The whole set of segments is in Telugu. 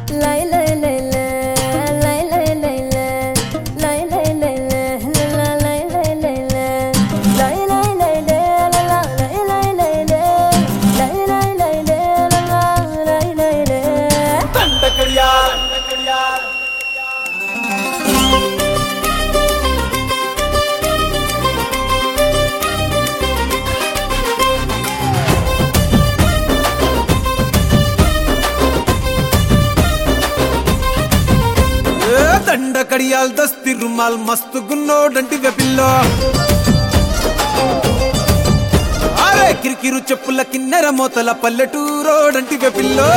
లై లై లై లై లై లై లై లై లై లై లై లై లా లై లై లై లై లై లై లై లా లా లై లై లై లై లై లై లై లా లా లై లై లై దండకడియా ఏ దండ కడియాల్ దస్తి రుమాల్ మస్తు గున్నోడంటి వెపిల్లో అరే కిరికిరు చెప్పుల కిన్నెర మోతల పల్లెటూరోడంటి వెపిల్లో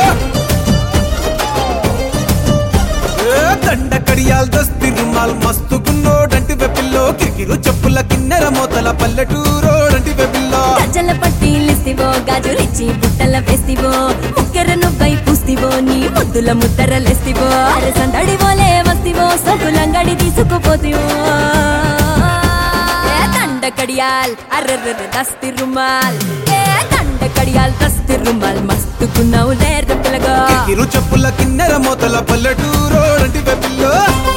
ఏ దండ కడియాల్ దస్తి రుమాల్ మస్తు గున్నోడంటి వెపిల్లో కిరికిరు చెప్పుల కిన్నెర మోతల పల్లెటూరోడంటి వెపిల్లో గజ్జల పట్టీలిస్తివో గాజులిచ్చి బుట్టల వేస్తివో ముక్కెర నువ్వై పూస్తివో నీ ముద్దుల ముద్దరలేస్తివో అరే సందడి పోలే వస్తివో సొకులంగడి తీసుకుపోతివో ఏ దండ కడియాల్ అర్రర్ర దస్తి రుమాల్ ఏ దండ కడియాల్ దస్తి రుమాల్ మస్తుకున్నావు లేరు పిల్లగా కిరికిరు చెప్పుల కిన్నెర మోతల పల్లెటూరోడంటి వెపిల్లో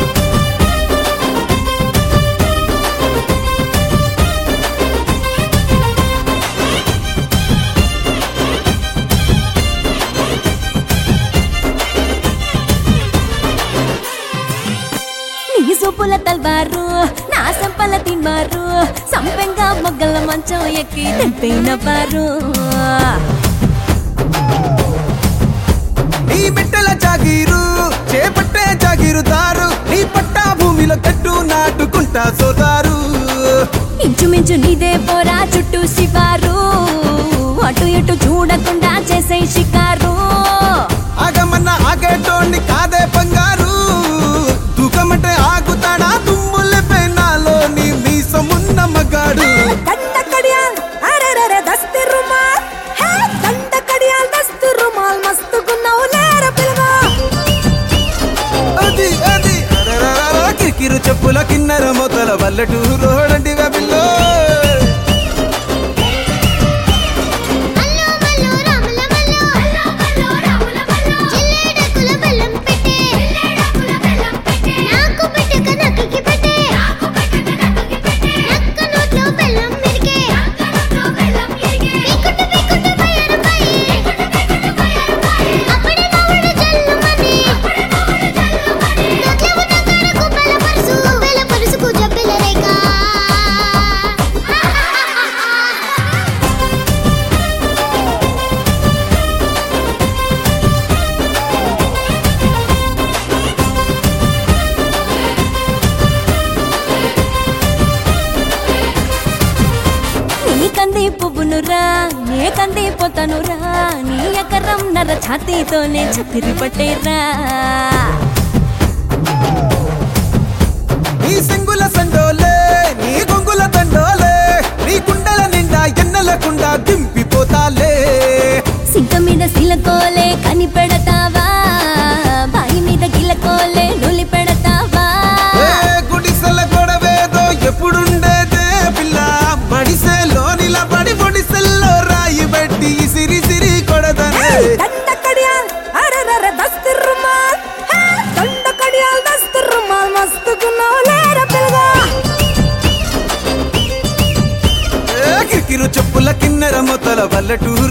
నీ సూపుల తల్వారు నా సంపల తిన్మారు సంపెంగా మొగ్గల మంచం ఎక్కి తెంపినవారు నీ బిడ్డల జాగీరు చేపట్టే జాగీరుదారు నీ పట్టా భూమిలో కట్టు నాటుకుంటా సోదారు ఇంచుమించు నీదే పోరా చుట్టూ శివారు అటు ఇటు చూడకుండా చేసే షికారు ఆగమన్న ఆగేటోండి కాదే బంగారు తూకమంటే ఆగుతాడా తుమ్ముల పెనాలో నీ మీసమున్న మగాడు దండ కడియాల్ అరెరెరె దస్తి రుమాల్ హే దండ కడియాల్ దస్తి రుమాల్ మస్తుకున్నావు లేర పిలగా అది అది అరరరర, కిరికిరు చెప్పుల కిన్నెర మొదల వల్లటూరోడంటి వెబిల్లో అల్లో మల్లో రాముల మల్లో అల్లో మల్లో రాముల మల్లో జిల్లేడకుల బెల్లం పెట్టే జిల్లేడకుల బెల్లం పెట్టే నాకు పెట్టక నక్కకి పెట్టే నాకు పెట్టక నక్కకి పెట్టే నక్క నోట్లో బెల్లం మిరిగే నక్క నోట్లో బెల్లం మిరిగే పీకుట పీకుట బయరుపై పీకుట పీకుట బయరుపై అప్పుడే నవ్వుడు జల్లుమని అప్పుడే నవ్వుడు జల్లుమని నోట్లో ఉన్న కరకు బలపరుసు బలపరుసుకు జబ్బెల రేఖ నీ కంది పువ్వునురా నే కంది పోతానురా నీ ఎకరం నర ఛాతీతోనే చక్కెరి పట్టేరా నీ సింగుల సండోలే నీ గొంగుల దండోలే నీ కుండల నిండా ఎన్నెలకుండా దింపిపోతాలే సింక మీద సిలకోలే కని పెడతావా బాయి మీద గిలకోలే నులి పెడతావా ఏ గుడిసెల గొడవేదో ఎప్పుడుండేదే పిల్ల మడిసెలో నిలబడి ఒడిసెల్లో రాయి పెట్టి సిరి సిరి కొడదనే దండ కడియాల్ అరెరెరె దస్తి రుమాల్ హే, దండ కడియాల్ దస్తి రుమాల్ మస్తుకున్నావు లేర పిల్లగా ఏ కిరికిరు చెప్పుల కిన్నెర మొత్తల వల్లటూ